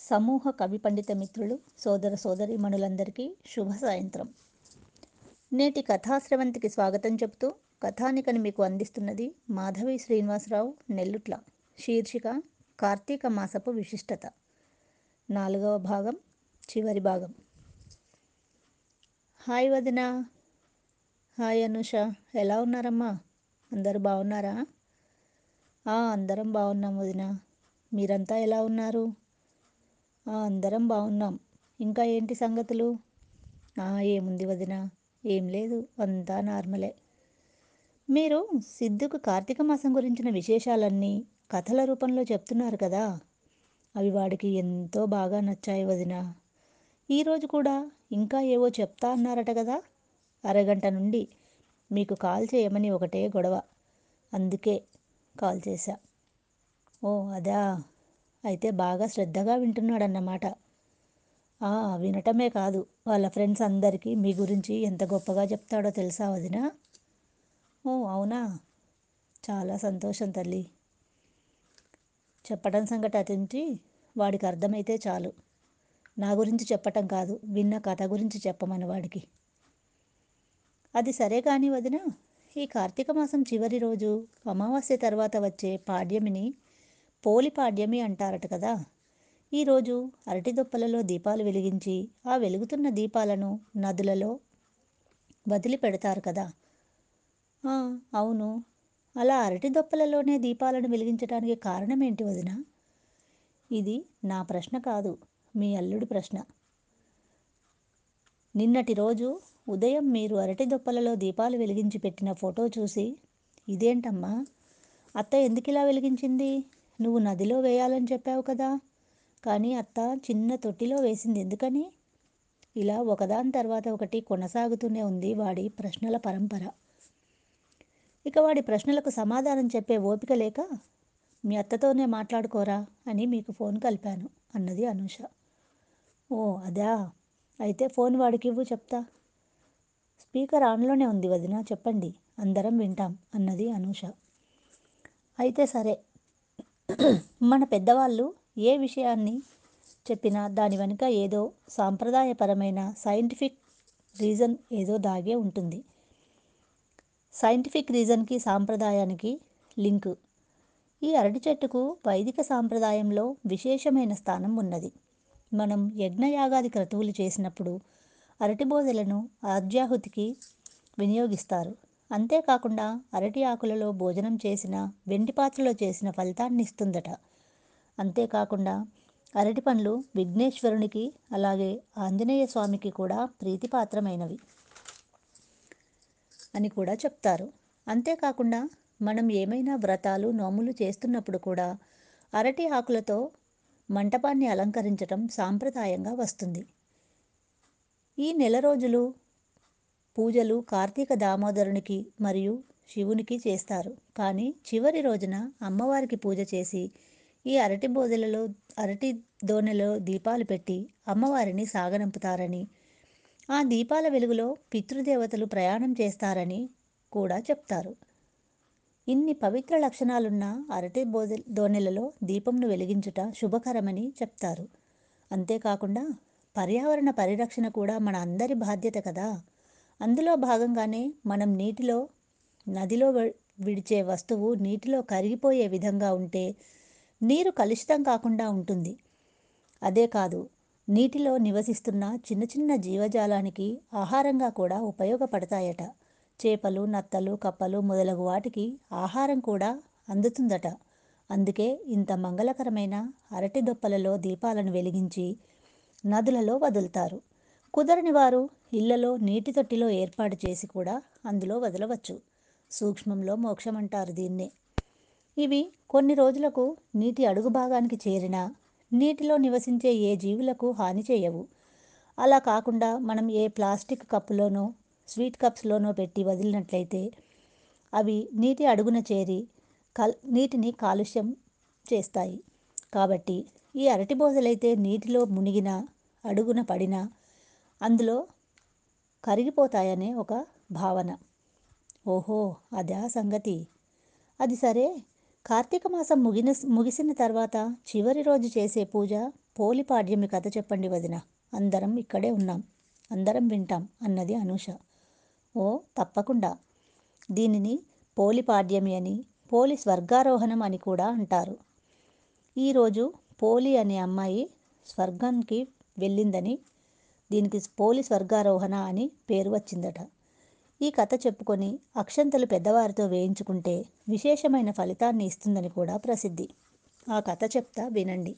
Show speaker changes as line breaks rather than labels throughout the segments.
సమూహ కవి పండిత మిత్రులు సోదర సోదరీమణులందరికీ శుభ సాయంత్రం నేటి కథాశ్రవంతికి స్వాగతం చెప్తూ కథానికని మీకు అందిస్తున్నది మాధవి శ్రీనివాసరావు నెల్లుట్ల శీర్షిక కార్తీక మాసపు విశిష్టత నాలుగవ భాగం చివరి భాగం హాయ్ వదిన హాయ్ అనుష ఎలా ఉన్నారమ్మా అందరూ బాగున్నారా "ఆ, అందరం బాగున్నాం వదిన మీరంతా ఎలా ఉన్నారు "ఆ, అందరం బాగున్నాం ఇంకా ఏంటి సంగతులు "ఆ, ఏముంది వదిన ఏం లేదు అంతా నార్మలే మీరు సిద్ధుకు కార్తీక మాసం గురించిన విశేషాలన్నీ కథల రూపంలో చెప్తున్నారు కదా అవి వాడికి ఎంతో బాగా నచ్చాయి వదిన ఈరోజు కూడా ఇంకా ఏవో చెప్తా అన్నారట కదా అరగంట నుండి మీకు కాల్ చేయమని ఒకటే గొడవ అందుకే కాల్ చేశా ఓ అదా అయితే బాగా శ్రద్ధగా వింటున్నాడన్నమాట "ఆ, వినటమే కాదు వాళ్ళ ఫ్రెండ్స్ అందరికీ మీ గురించి ఎంత గొప్పగా చెప్తాడో తెలుసా వదిన ఓ అవునా చాలా సంతోషం తల్లి చెప్పడం సంగతి అతించి వాడికి అర్థమైతే చాలు నా గురించి చెప్పటం కాదు విన్న కథ గురించి చెప్పమని వాడికి అది సరే కానీ వదిన ఈ కార్తీక మాసం చివరి రోజు అమావాస్య తర్వాత వచ్చే పాడ్యమిని పోలి పాడ్యమి అంటారట కదా ఈరోజు అరటి దొప్పలలో దీపాలు వెలిగించి ఆ వెలుగుతున్న దీపాలను నదులలో వదిలి పెడతారు కదా "ఆ, అవును అలా అరటి దొప్పలలోనే దీపాలను వెలిగించడానికి కారణం ఏంటి వదిన ఇది నా ప్రశ్న కాదు మీ అల్లుడి ప్రశ్న నిన్నటి రోజు ఉదయం మీరు అరటి దొప్పలలో దీపాలు వెలిగించి పెట్టిన ఫోటో చూసి ఇదేంటమ్మా అత్త ఎందుకిలా వెలిగించింది నువ్వు నదిలో వేయాలని చెప్పావు కదా కానీ అత్త చిన్న తొట్టిలో వేసింది ఎందుకని ఇలా ఒకదాని తర్వాత ఒకటి కొనసాగుతూనే ఉంది వాడి ప్రశ్నల పరంపర ఇక వాడి ప్రశ్నలకు సమాధానం చెప్పే ఓపిక లేక మీ అత్తతోనే మాట్లాడుకోరా అని మీకు ఫోన్ కలిపాను అన్నది అనూష ఓ అదా అయితే ఫోన్ వాడికి ఇవ్వు చెప్తా స్పీకర్ ఆన్లోనే ఉంది వదిన చెప్పండి అందరం వింటాం అన్నది అనూష అయితే సరే మన పెద్దవాళ్ళు ఏ విషయాన్ని చెప్పినా దాని వెనుక ఏదో సాంప్రదాయపరమైన సైంటిఫిక్ రీజన్ ఏదో దాగే ఉంటుంది సైంటిఫిక్ రీజన్కి సాంప్రదాయానికి లింకు ఈ అరటి చెట్టుకు వైదిక సాంప్రదాయంలో విశేషమైన స్థానం ఉన్నది మనం యజ్ఞయాగాది క్రతువులు చేసినప్పుడు అరటి బోదెలను ఆజ్యాహుతికి వినియోగిస్తారు అంతేకాకుండా అరటి ఆకులలో భోజనం చేసిన వెండి పాత్రలో చేసిన ఫలితాన్ని ఇస్తుందట అంతేకాకుండా అరటి పండ్లు విఘ్నేశ్వరునికి అలాగే ఆంజనేయ స్వామికి కూడా ప్రీతిపాత్రమైనవి అని కూడా చెప్తారు అంతేకాకుండా మనం ఏమైనా వ్రతాలు నోములు చేస్తున్నప్పుడు కూడా అరటి ఆకులతో మంటపాన్ని అలంకరించటం సాంప్రదాయంగా వస్తుంది ఈ నెల రోజులు పూజలు కార్తీక దామోదరునికి మరియు శివునికి చేస్తారు కానీ చివరి రోజున అమ్మవారికి పూజ చేసి ఈ అరటి బోదెలలో అరటి దోనెలో దీపాలు పెట్టి అమ్మవారిని సాగనంపుతారని ఆ దీపాల వెలుగులో పితృదేవతలు ప్రయాణం చేస్తారని కూడా చెప్తారు ఇన్ని పవిత్ర లక్షణాలున్న అరటి బోదె దోనెలలో దీపంను వెలిగించుట శుభకరమని చెప్తారు అంతేకాకుండా పర్యావరణ పరిరక్షణ కూడా మన అందరి బాధ్యత కదా అందులో భాగంగానే మనం నీటిలో నదిలో విడిచే వస్తువు నీటిలో కరిగిపోయే విధంగా ఉంటే నీరు కలుషితం కాకుండా ఉంటుంది అదే కాదు నీటిలో నివసిస్తున్న చిన్న చిన్న జీవజాలానికి ఆహారంగా కూడా ఉపయోగపడతాయట చేపలు నత్తలు కప్పలు మొదలగు వాటికి ఆహారం కూడా అందుతుందట అందుకే ఇంత మంగళకరమైన అరటి దొప్పలలో దీపాలను వెలిగించి నదులలో వదులుతారు కుదరని వారు ఇళ్లలో నీటి తొట్టిలో ఏర్పాటు చేసి కూడా అందులో వదలవచ్చు సూక్ష్మంలో మోక్షం అంటారు దీన్నే ఇవి కొన్ని రోజులకు నీటి అడుగు భాగానికి చేరినా నీటిలో నివసించే ఏ జీవులకు హాని చేయవు అలా కాకుండా మనం ఏ ప్లాస్టిక్ కప్పులోనో స్వీట్ కప్స్లోనో పెట్టి వదిలినట్లయితే అవి నీటి అడుగున చేరి కల్ నీటిని కాలుష్యం చేస్తాయి కాబట్టి ఈ అరటి బోదలైతే నీటిలో మునిగిన అడుగున పడినా అందులో కరిగిపోతాయనే ఒక భావన ఓహో అదా సంగతి అది సరే కార్తీక మాసం ముగిన ముగిసిన తర్వాత చివరి రోజు చేసే పూజ పోలి పాడ్యమి కథ చెప్పండి వదిన అందరం ఇక్కడే ఉన్నాం అందరం వింటాం అన్నది అనూష ఓ తప్పకుండా దీనిని పోలి పాడ్యమి అని పోలి స్వర్గారోహణం అని కూడా అంటారు ఈరోజు పోలి అనే అమ్మాయి స్వర్గానికి వెళ్ళిందని దీనికి పోలి స్వర్గారోహణ అని పేరు వచ్చిందట ఈ కథ చెప్పుకొని అక్షంతలు పెద్దవారితో వేయించుకుంటే విశేషమైన ఫలితాన్ని ఇస్తుందని కూడా ప్రసిద్ధి ఆ కథ చెప్తా వినండి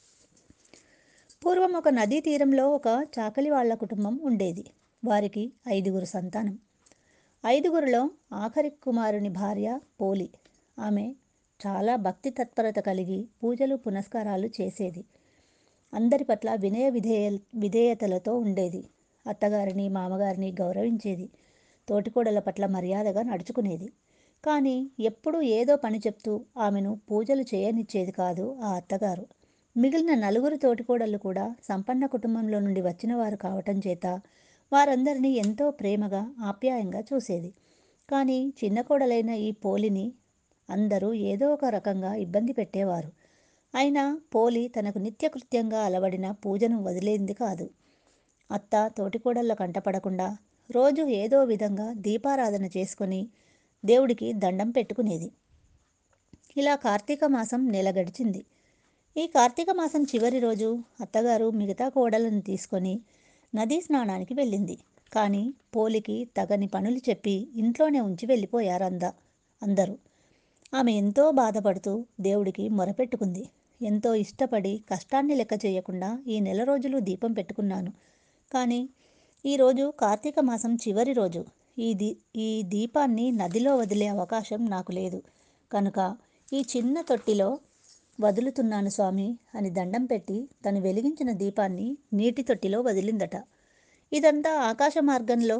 పూర్వం ఒక నదీ తీరంలో ఒక చాకలి వాళ్ళ కుటుంబం ఉండేది వారికి ఐదుగురు సంతానం ఐదుగురిలో ఆఖరి కుమారుని భార్య పోలి ఆమె చాలా భక్తి తత్పరత కలిగి పూజలు పునస్కారాలు చేసేది అందరి పట్ల వినయ విధేయ విధేయతలతో ఉండేది అత్తగారిని మామగారిని గౌరవించేది తోటికోడల పట్ల మర్యాదగా నడుచుకునేది కానీ ఎప్పుడూ ఏదో పని చెప్తూ ఆమెను పూజలు చేయనిచ్చేది కాదు ఆ అత్తగారు మిగిలిన నలుగురు తోటికోడళ్ళు కూడా సంపన్న కుటుంబంలో నుండి వచ్చిన వారు కావటం చేత వారందరినీ ఎంతో ప్రేమగా ఆప్యాయంగా చూసేది కానీ చిన్న కోడలైన ఈ పోలిని అందరూ ఏదో ఒక రకంగా ఇబ్బంది పెట్టేవారు అయినా పోలి తనకు నిత్యకృత్యంగా అలవడిన పూజను వదిలేంది కాదు అత్త తోటికోడళ్ళ కంటపడకుండా రోజు ఏదో విధంగా దీపారాధన చేసుకొని దేవుడికి దండం పెట్టుకునేది ఇలా కార్తీక మాసం నెల గడిచింది ఈ కార్తీక మాసం చివరి రోజు అత్తగారు మిగతా కోడలను తీసుకొని నదీ స్నానానికి వెళ్ళింది కానీ పోలికి తగని పనులు చెప్పి ఇంట్లోనే ఉంచి వెళ్ళిపోయారు అంద అందరూ ఆమె ఎంతో బాధపడుతూ దేవుడికి మొరపెట్టుకుంది ఎంతో ఇష్టపడి కష్టాన్ని లెక్క చేయకుండా ఈ నెల రోజులు దీపం పెట్టుకున్నాను కానీ ఈరోజు కార్తీక మాసం చివరి రోజు ఈ దీ ఈ దీపాన్ని నదిలో వదిలే అవకాశం నాకు లేదు కనుక ఈ చిన్న తొట్టిలో వదులుతున్నాను స్వామి అని దండం పెట్టి తను వెలిగించిన దీపాన్ని నీటి తొట్టిలో వదిలిందట ఇదంతా ఆకాశ మార్గంలో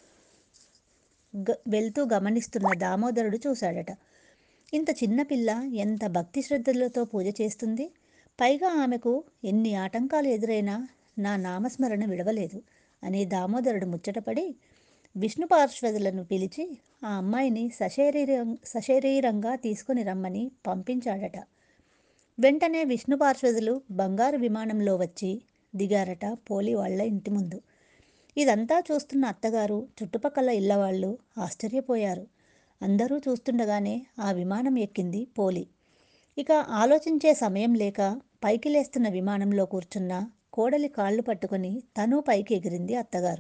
గ వెళ్తూ గమనిస్తున్న దామోదరుడు చూశాడట ఇంత చిన్న పిల్ల ఎంత భక్తి శ్రద్ధలతో పూజ చేస్తుంది పైగా ఆమెకు ఎన్ని ఆటంకాలు ఎదురైనా నా నామస్మరణ విడవలేదు అని దామోదరుడు ముచ్చటపడి విష్ణు పార్శ్వదులను పిలిచి ఆ అమ్మాయిని సశరీరం సశరీరంగా తీసుకుని రమ్మని పంపించాడట వెంటనే విష్ణు పార్శ్వదులు బంగారు విమానంలో వచ్చి దిగారట పోలి వాళ్ళ ఇంటి ముందు ఇదంతా చూస్తున్న అత్తగారు చుట్టుపక్కల ఇళ్ళవాళ్ళు ఆశ్చర్యపోయారు అందరూ చూస్తుండగానే ఆ విమానం ఎక్కింది పోలి ఇక ఆలోచించే సమయం లేక పైకి లేస్తున్న విమానంలో కూర్చున్న కోడలి కాళ్ళు పట్టుకొని తను పైకి ఎగిరింది అత్తగారు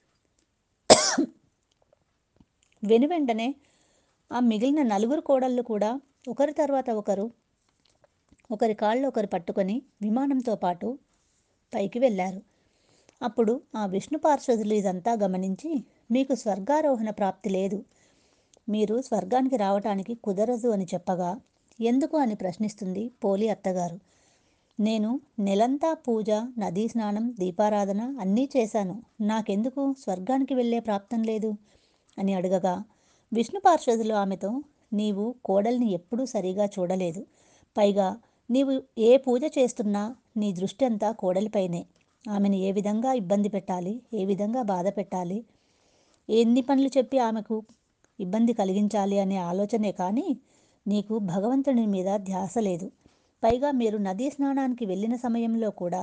వెనువెంటనే ఆ మిగిలిన నలుగురు కోడళ్ళు కూడా ఒకరి తర్వాత ఒకరు ఒకరి కాళ్ళు ఒకరు పట్టుకొని విమానంతో పాటు పైకి వెళ్ళారు అప్పుడు ఆ విష్ణు పార్శ్వదులు ఇదంతా గమనించి మీకు స్వర్గారోహణ ప్రాప్తి లేదు మీరు స్వర్గానికి రావటానికి కుదరదు అని చెప్పగా ఎందుకు అని ప్రశ్నిస్తుంది పోలి అత్తగారు నేను నెలంతా పూజ నదీ స్నానం దీపారాధన అన్నీ చేశాను నాకెందుకు స్వర్గానికి వెళ్ళే ప్రాప్తం లేదు అని అడగగా విష్ణు పార్షదులు ఆమెతో నీవు కోడల్ని ఎప్పుడూ సరిగా చూడలేదు పైగా నీవు ఏ పూజ చేస్తున్నా నీ దృష్టి అంతా కోడలిపైనే ఆమెను ఏ విధంగా ఇబ్బంది పెట్టాలి ఏ విధంగా బాధ పెట్టాలి ఎన్ని పనులు చెప్పి ఆమెకు ఇబ్బంది కలిగించాలి అనే ఆలోచనే కానీ నీకు భగవంతుని మీద ధ్యాస లేదు పైగా మీరు నదీ స్నానానికి వెళ్ళిన సమయంలో కూడా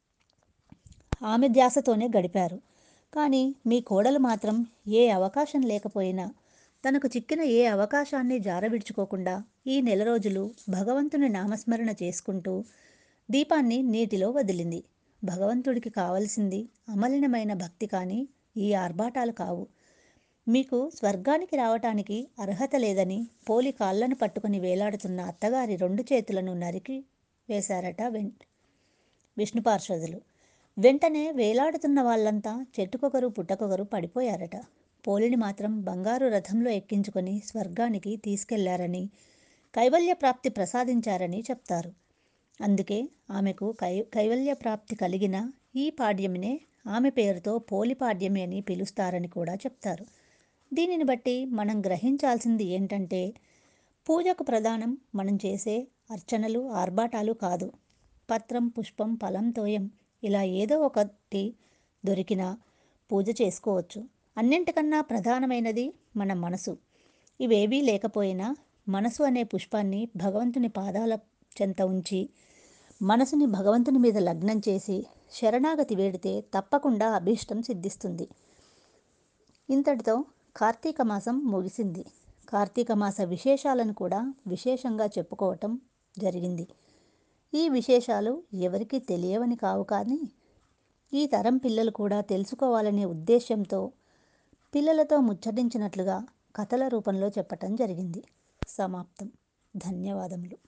ఆమె ధ్యాసతోనే గడిపారు కానీ మీ కోడలు మాత్రం ఏ అవకాశం లేకపోయినా తనకు చిక్కిన ఏ అవకాశాన్ని జారవిడుచుకోకుండా ఈ నెల రోజులు భగవంతుని నామస్మరణ చేసుకుంటూ దీపాన్ని నీటిలో వదిలింది భగవంతుడికి కావలసింది అమలినమైన భక్తి కానీ ఈ ఆర్భాటాలు కావు మీకు స్వర్గానికి రావటానికి అర్హత లేదని పోలి కాళ్ళను పట్టుకుని వేలాడుతున్న అత్తగారి రెండు చేతులను నరికి వేశారట వెం విష్ణు పార్షదులు వెంటనే వేలాడుతున్న వాళ్ళంతా చెట్టుకొకరు పుట్టకొకరు పడిపోయారట పోలిని మాత్రం బంగారు రథంలో ఎక్కించుకొని స్వర్గానికి తీసుకెళ్లారని కైవల్య ప్రాప్తి ప్రసాదించారని చెప్తారు అందుకే ఆమెకు కై కైవల్య ప్రాప్తి కలిగిన ఈ పాడ్యమినే ఆమె పేరుతో పోలి పాడ్యమి అని పిలుస్తారని కూడా చెప్తారు దీనిని బట్టి మనం గ్రహించాల్సింది ఏంటంటే పూజకు ప్రధానం మనం చేసే అర్చనలు ఆర్భాటాలు కాదు పత్రం పుష్పం ఫలం తోయం ఇలా ఏదో ఒకటి దొరికినా పూజ చేసుకోవచ్చు అన్నింటికన్నా ప్రధానమైనది మన మనసు ఇవేవీ లేకపోయినా మనసు అనే పుష్పాన్ని భగవంతుని పాదాల చెంత ఉంచి మనసుని భగవంతుని మీద లగ్నం చేసి శరణాగతి వేడితే తప్పకుండా అభీష్టం సిద్ధిస్తుంది ఇంతటితో కార్తీక మాసం ముగిసింది కార్తీక మాస విశేషాలను కూడా విశేషంగా చెప్పుకోవటం జరిగింది ఈ విశేషాలు ఎవరికీ తెలియవని కావు కానీ ఈ తరం పిల్లలు కూడా తెలుసుకోవాలనే ఉద్దేశంతో పిల్లలతో ముచ్చటించినట్లుగా కథల రూపంలో చెప్పటం జరిగింది సమాప్తం ధన్యవాదములు